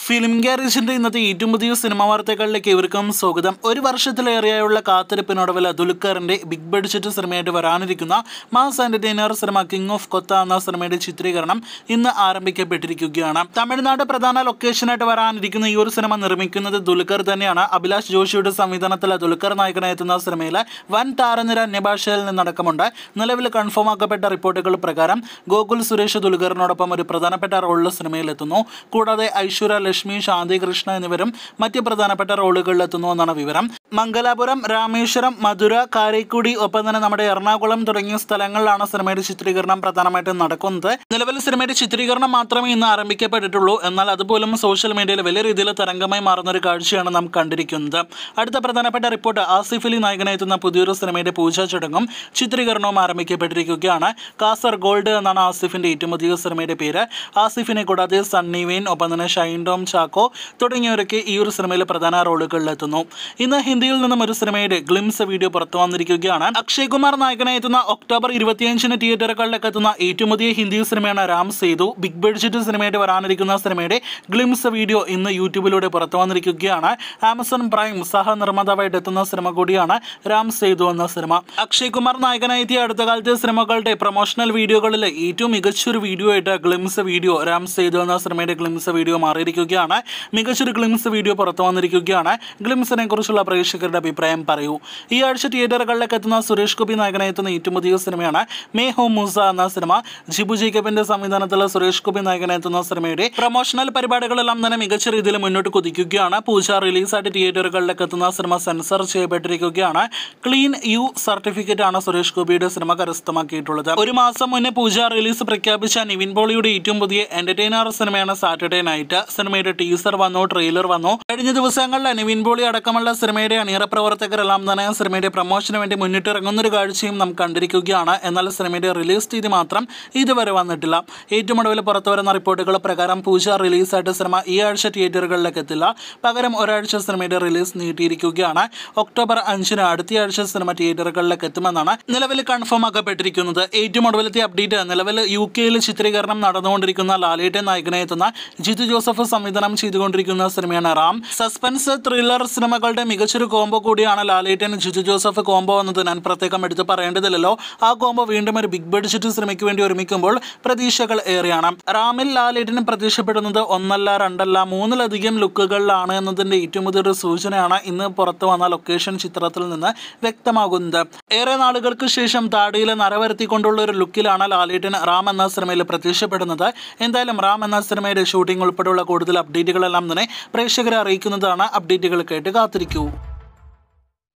film ഗാരേജിന്റെ ഇന്നത്തെ ഏറ്റവും പുതിയ സിനിമാ വാർത്തകളിലേക്ക് ഇവർക്കും സ്വാഗതം ഒരു വർഷത്തിലേറെയായുള്ള കാത്തിരിപ്പിനൊടുവിൽ ദുൽഖറിന്റെ ബിഗ് ബഡ്ജറ്റ് സിനിമയായിട്ട് വരാനിരിക്കുന്ന mass entertainer cinema king of Kotha എന്ന സിനിമയുടെ ചിത്രീകരണം ഇന്ന് ആരംഭിക്കപ്പെട്ടിരിക്കുകയാണ് തമിഴ്നാട് പ്രധാന ലൊക്കേഷനായിട്ട് വരാനിരിക്കുന്ന ഈ ഒരു സിനിമ നിർമ്മിക്കുന്നത് ദുൽഖർ തന്നെയാണ് അഭിലാഷ് ജോഷിയുടെ സംവിധാനത്തിൽ ദുൽഖർ നായകനെത്തുന്ന സിനിമയിൽ വൻ താരനിര അന്യഭാഷയിൽ നിന്നടക്കമുണ്ട് നിലവിൽ കൺഫേം ആക്കപ്പെട്ട റിപ്പോർട്ടുകൾ പ്രകാരം ഗോകുൽ സുരേഷ് ദുൽഖറിനോടൊപ്പം ഒരു പ്രധാനപ്പെട്ട റോളിൽ സിനിമയിലെത്തുന്നു കൂടാതെ ഐശ്വര്യ ലക്ഷ്മി ശാന്തി കൃഷ്ണ എന്നിവരും മറ്റ് പ്രധാനപ്പെട്ട റോളുകളിലെത്തുന്നു എന്നാണ് വിവരം മംഗലാപുരം രാമേശ്വരം മധുര കാരൈക്കുടി ഒപ്പം തന്നെ നമ്മുടെ എറണാകുളം തുടങ്ങിയ സ്ഥലങ്ങളിലാണ് സിനിമയുടെ ചിത്രീകരണം പ്രധാനമായിട്ടും നടക്കുന്നത് നിലവിൽ സിനിമയുടെ ചിത്രീകരണം മാത്രമേ ഇന്ന് ആരംഭിക്കപ്പെട്ടിട്ടുള്ളൂ എന്നാൽ അതുപോലും സോഷ്യൽ മീഡിയയിൽ വലിയ രീതിയിൽ തരംഗമായി മാറുന്ന ഒരു കാഴ്ചയാണ് നാം കണ്ടിരിക്കുന്നത് അടുത്ത പ്രധാനപ്പെട്ട റിപ്പോർട്ട് ആസിഫ് അലി നായകനെത്തുന്ന പുതിയൊരു സിനിമയുടെ പൂജാ ചടങ്ങും ചിത്രീകരണവും ആരംഭിക്കപ്പെട്ടിരിക്കുകയാണ് കാസർഗോൾഡ് എന്നാണ് ആസിഫിന്റെ ഏറ്റവും പുതിയ സിനിമയുടെ പേര് ആസിഫിനെ കൂടാതെ സണ്ണി വെയിൻ ഒപ്പം തന്നെ ഷൈൻ ടോം ചാക്കോ തുടങ്ങിയവരൊക്കെ ഈ ഒരു സിനിമയിൽ പ്രധാന റോളുകളിലെത്തുന്നു ഇന്ന് ഹിന്ദിയിൽ നിന്നും ഒരു സിനിമയുടെ ഗ്ലിംസ് വീഡിയോ പുറത്തു വന്നിരിക്കുകയാണ് അക്ഷയ് കുമാർ നായകനെത്തുന്ന ഒക്ടോബർ ഇരുപത്തിയഞ്ചിന് തിയേറ്ററുകളിലേക്ക് എത്തുന്ന ഏറ്റവും പുതിയ ഹിന്ദി സിനിമയാണ് രാം സേതു ബിഗ് ബഡ്ജറ്റ് സിനിമയായിട്ട് വരാനിരിക്കുന്ന സിനിമയുടെ ഗ്ലിംസ് വീഡിയോ ഇന്ന് യൂട്യൂബിലൂടെ പുറത്തു വന്നിരിക്കുകയാണ് ആമസോൺ പ്രൈം സഹനിർമ്മാതാവായിട്ട് എത്തുന്ന സിനിമ കൂടിയാണ് രാം സേതു എന്ന സിനിമ അക്ഷയ് കുമാർ നായകനെത്തിയ അടുത്ത കാലത്തെ സിനിമകളുടെ പ്രൊമോഷണൽ വീഡിയോകളിൽ ഏറ്റവും മികച്ചൊരു വീഡിയോ ആയിട്ട് ഗ്ലിംസ് വീഡിയോ രാം സേതു എന്ന സിനിമയുടെ ഗ്ലിംസ് വീഡിയോ മാറിയിരിക്കുകയാണ് മികച്ചൊരു ഗ്ലിംസ് വീഡിയോ പുറത്തു വന്നിരിക്കുകയാണ് ഗ്ലിംസിനെ കുറിച്ചുള്ള പ്രേക്ഷകരുടെ അഭിപ്രായം പറയൂ ഈ ആഴ്ച തിയേറ്ററുകളിലേക്ക് എത്തുന്ന സുരേഷ് ഗോപി നായകനെ എത്തുന്ന ഏറ്റവും പുതിയ സിനിമയാണ് മേ ഹോ മൂസ എന്ന സിനിമ ജിബു ജേക്കബിന്റെ സംവിധാനത്തിൽ സുരേഷ് ഗോപി നായകനെ എത്തുന്ന സിനിമയുടെ പ്രൊമോഷണൽ പരിപാടികളെല്ലാം തന്നെ മികച്ച രീതിയിൽ മുന്നോട്ട് കുതിക്കുകയാണ് പൂജ റിലീസായിട്ട് തിയേറ്ററുകളിലേക്ക് എത്തുന്ന സിനിമ സെൻസർ ചെയ്യപ്പെട്ടിരിക്കുകയാണ് ക്ലീൻ യു സർട്ടിഫിക്കറ്റ് ആണ് സുരേഷ് ഗോപിയുടെ സിനിമ കരസ്ഥമാക്കിയിട്ടുള്ളത് ഒരു മാസം മുന്നേ പൂജ റിലീസ് പ്രഖ്യാപിച്ച നിവിൻ പോളിയുടെ ഏറ്റവും പുതിയ എന്റർടൈനർ സിനിമയാണ് സാറ്റർഡേ നൈറ്റ് സിനിമയുടെ ടീസർ വന്നു ട്രെയിലർ വന്നു കഴിഞ്ഞ ദിവസങ്ങളിൽ നിവിൻ പോളി അടക്കമുള്ള സിനിമയുടെ അണിയറ പ്രവർത്തകരെല്ലാം തന്നെ സിനിമയുടെ പ്രൊമോഷന് വേണ്ടി മുന്നിട്ടിറങ്ങുന്ന ഒരു കാഴ്ചയും നാം കണ്ടിരിക്കുകയാണ് എന്നാൽ സിനിമയുടെ റിലീസ് തീയതി മാത്രം ഇതുവരെ വന്നിട്ടില്ല ഏറ്റവും ഒടുവിൽ പുറത്തു വരുന്ന റിപ്പോർട്ടുകൾ പ്രകാരം പൂജ റിലീസായിട്ട് സിനിമ ഈ ആഴ്ച തിയേറ്ററുകളിലേക്ക് എത്തില്ല പകരം ഒരാഴ്ച സിനിമയുടെ റിലീസ് നീട്ടിയിരിക്കുകയാണ് ഒക്ടോബർ അഞ്ചിന് അടുത്തയാഴ്ച സിനിമ തിയേറ്ററുകളിലേക്ക് എത്തുമെന്നാണ് നിലവിൽ കൺഫേം ആക്കപ്പെട്ടിരിക്കുന്നത് ഏറ്റവും ഒടുവിലത്തെ അപ്ഡേറ്റ് നിലവിൽ യു കെയിൽ ചിത്രീകരണം നടന്നുകൊണ്ടിരിക്കുന്ന ലാലേട്ടൻ നായകനെ എത്തുന്ന ജിതു ജോസഫ് സംവിധാനം ചെയ്തുകൊണ്ടിരിക്കുന്ന സിനിമയാണ് റാം സസ്പെൻസ് ത്രില്ലർ സിനിമകളുടെ മികച്ചൊരു കോംബോ കൂടിയാണ് ലാലേട്ടൻ ജിതു ജോസഫ് കോംബോ എന്നത് ഞാൻ പ്രത്യേകം എടുത്ത് പറയേണ്ടതില്ലല്ലോ ആ കോംബോ വീണ്ടും ഒരു ബിഗ് ബഡ്ജറ്റ് സിനിമയ്ക്ക് വേണ്ടി ഒരുമിക്കുമ്പോൾ പ്രതീക്ഷകൾ ഏറെയാണ് റാമിൽ ലാലേട്ടൻ പ്രത്യക്ഷപ്പെടുന്നത് ഒന്നല്ല രണ്ടല്ല മൂന്നിലധികം ലുക്കുകളിലാണ് എന്നതിന്റെ ഏറ്റവും പുതിയൊരു സൂചനയാണ് ഇന്ന് പുറത്തു വന്ന ലൊക്കേഷൻ ചിത്രത്തിൽ നിന്ന് വ്യക്തമാകുന്നത് ഏറെ നാളുകൾക്ക് ശേഷം താടിയിൽ നരവരുത്തിക്കൊണ്ടുള്ള ഒരു ലുക്കിലാണ് ലാലേട്ടൻ റാം എന്ന സിനിമയിൽ പ്രത്യക്ഷപ്പെടുന്നത് എന്തായാലും റാം എന്ന സിനിമയുടെ ഷൂട്ടിംഗ് ഉൾപ്പെടെയുള്ള കൂടുതൽ അപ്ഡേറ്റുകളെല്ലാം തന്നെ പ്രേക്ഷകരെ അറിയിക്കുന്നതാണ് അപ്ഡേറ്റുകൾ കേട്ട് കാത്തിരിക്കൂ